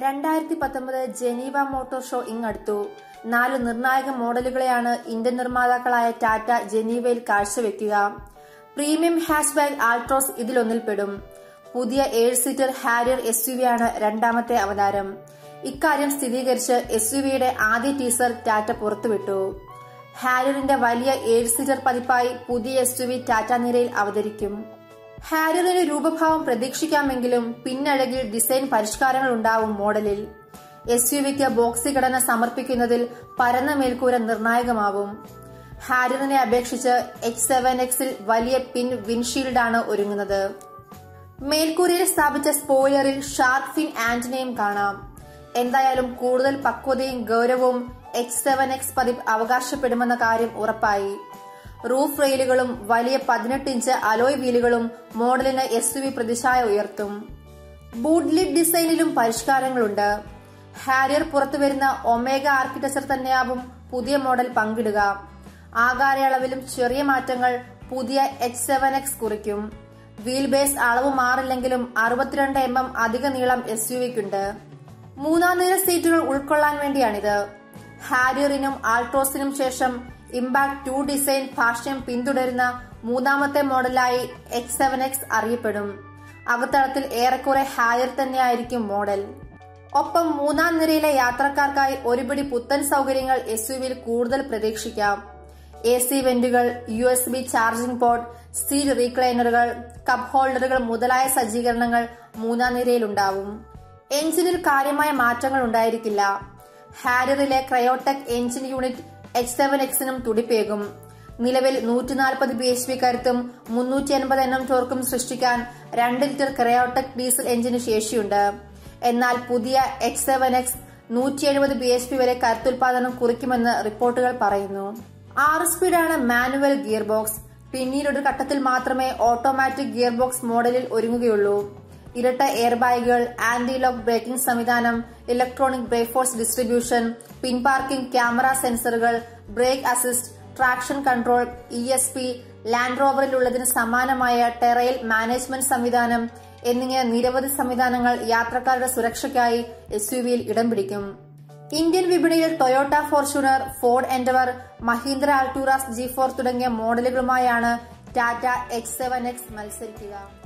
രണ്ടായിരത്തി പത്തൊമ്പത് Geneva motor show ഇങ്ങടുത്തു നാല് നിർണായക മോഡലുകളെയാണ് ഇന്ത്യൻ നിർമ്മാതാക്കളായ ടാറ്റ ജനീവയിൽ കാഴ്ചവെക്കുക പ്രീമിയം ഹാഷ്ബാഗ് ആൾട്രോസ് ഇതിലൊന്നിൽപ്പെടും പുതിയ ഏഴ് സീറ്റർ ഹാരിയർ എസ് യു ആണ് രണ്ടാമത്തെ അവതാരം ഇക്കാര്യം സ്ഥിരീകരിച്ച് എസ് യു വിയുടെ ആദ്യ ടീസർ ടാറ്റ പുറത്തുവിട്ടു ഹാരിയറിന്റെ വലിയ ഏഴ് സീറ്റർ പതിപ്പായി പുതിയ എസ് യു വി ടാറ്റ നിരയിൽ അവതരിക്കും ഹാരിയറിന്റെ രൂപഭാവം പ്രതീക്ഷിക്കാമെങ്കിലും പിന്നഴകിൽ ഡിസൈൻ പരിഷ്കാരങ്ങൾ ഉണ്ടാവും മോഡലിൽ എസ് യു വിക്ക് ബോക്സി ഘടന സമർപ്പിക്കുന്നതിൽ പരന്ന മേൽക്കൂര നിർണായകമാവും ഹാരിയറിനെ അപേക്ഷിച്ച് എക്സ് സെവൻ എക്സിൽ വലിയ പിൻ വിൻഷീൽഡാണ് ഒരുങ്ങുന്നത് മേൽക്കൂരയിൽ സ്ഥാപിച്ച സ്പോയിലറിൽ ഷാർക്ക് ഫിൻ ആന്റിനെയും കാണാം എന്തായാലും കൂടുതൽ പക്വതയും ഗൗരവവും എക്സ് സെവൻ എക്സ് പതിപ്പ് അവകാശപ്പെടുമെന്ന കാര്യം ഉറപ്പായി റൂഫ് റെയിലുകളും വലിയ പതിനെട്ട് ഇഞ്ച് അലോയ് വീലുകളും മോഡലിന് എസ് യു വി പ്രതിച്ഛായ ഉയർത്തും ബൂട്ട്ലിഡ് ഡിസൈനിലും പരിഷ്കാരങ്ങളുണ്ട് ഹാരിയർ പുറത്തുവരുന്ന ഒമേഗ ആർക്കിടെക്ചർ തന്നെയാവും പുതിയ മോഡൽ പങ്കിടുക ആകാരയളവിലും ചെറിയ മാറ്റങ്ങൾ പുതിയ എച്ച് സെവൻ എക്സ് കുറിക്കും വീൽ ബേസ് അളവ് മാറില്ലെങ്കിലും അറുപത്തിരണ്ട് എം എം അധിക നീളം എസ് യു വിക്കുണ്ട് മൂന്നാം നിര സീറ്റുകൾ ഉൾക്കൊള്ളാൻ വേണ്ടിയാണിത് ഹാരിയറിനും ആൾട്രോസിനും ശേഷം ഇമ്പാക്ട് ടു ഡിസൈൻ ഭാഷ്യം പിന്തുടരുന്ന മൂന്നാമത്തെ മോഡലായി എക്സ് സെവൻ എക്സ് അറിയപ്പെടും അകത്തളത്തിൽ ഏറെക്കുറെ ഹായർ തന്നെയായിരിക്കും മോഡൽ ഒപ്പം മൂന്നാം നിരയിലെ യാത്രക്കാർക്കായി ഒരുപിടി പുത്തൻ സൗകര്യങ്ങൾ എസ് യുവിൽ കൂടുതൽ പ്രതീക്ഷിക്കാം എ സി വെന്റുകൾ U S B charging port seat റീക്ലൈനറുകൾ കപ്പ് ഹോൾഡറുകൾ മുതലായ സജ്ജീകരണങ്ങൾ മൂന്നാം നിരയിലുണ്ടാവും എഞ്ചിനിൽ കാര്യമായ മാറ്റങ്ങൾ ഉണ്ടായിരിക്കില്ല ഹാരിയറിലെ Kryotec engine unit H seven എക്സിനും തുടിപ്പേകും നിലവിൽ നൂറ്റി നാൽപ്പത് ബി എച്ച് പി കരുത്തും മുന്നൂറ്റി അൻപത് എണ്ണം ടോർക്കും സൃഷ്ടിക്കാൻ രണ്ട് ലിറ്റർ ക്രയോടെക് ഡീസൽ എഞ്ചിന് ശേഷിയുണ്ട് എന്നാൽ പുതിയ എക്സ് സെവൻ എക്സ് നൂറ്റി എഴുപത് ബി എച്ച് പി വരെ കരുത്തുൽപാദനം കുറിക്കുമെന്ന് റിപ്പോർട്ടുകൾ പറയുന്നു ആറ് സ്പീഡാണ് മാനുവൽ ഗിയർ ബോക്സ് പിന്നീട് ഒരു ഘട്ടത്തിൽ മാത്രമേ ഓട്ടോമാറ്റിക് ഗിയർ ബോക്സ് മോഡലിൽ ഒരുങ്ങുകയുള്ളൂ ഇരട്ട എയർ ബാഗുകൾ ആന്റി ലോക്ക് ബ്രേക്കിംഗ് സംവിധാനം ഇലക്ട്രോണിക് ബ്രേക്ക് ഫോഴ്സ് ഡിസ്ട്രിബ്യൂഷൻ പിൻ പാർക്കിംഗ് ക്യാമറ സെൻസറുകൾ brake assist traction control E S P land റോവറിലുള്ളതിന് സമാനമായ ടെറയിൽ മാനേജ്മെന്റ് സംവിധാനം എന്നിങ്ങനെ നിരവധി സംവിധാനങ്ങൾ യാത്രക്കാരുടെ സുരക്ഷയ്ക്കായി എസ് യു വിയിൽ ഇടം പിടിക്കും ഇന്ത്യൻ വിപണിയിൽ Toyota Fortuner Ford Endeavour Mahindra Alturas G four തുടങ്ങിയ മോഡലുകളുമായാണ് ടാറ്റ എക്സ് സെവൻ എക്സ് മത്സരിക്കുക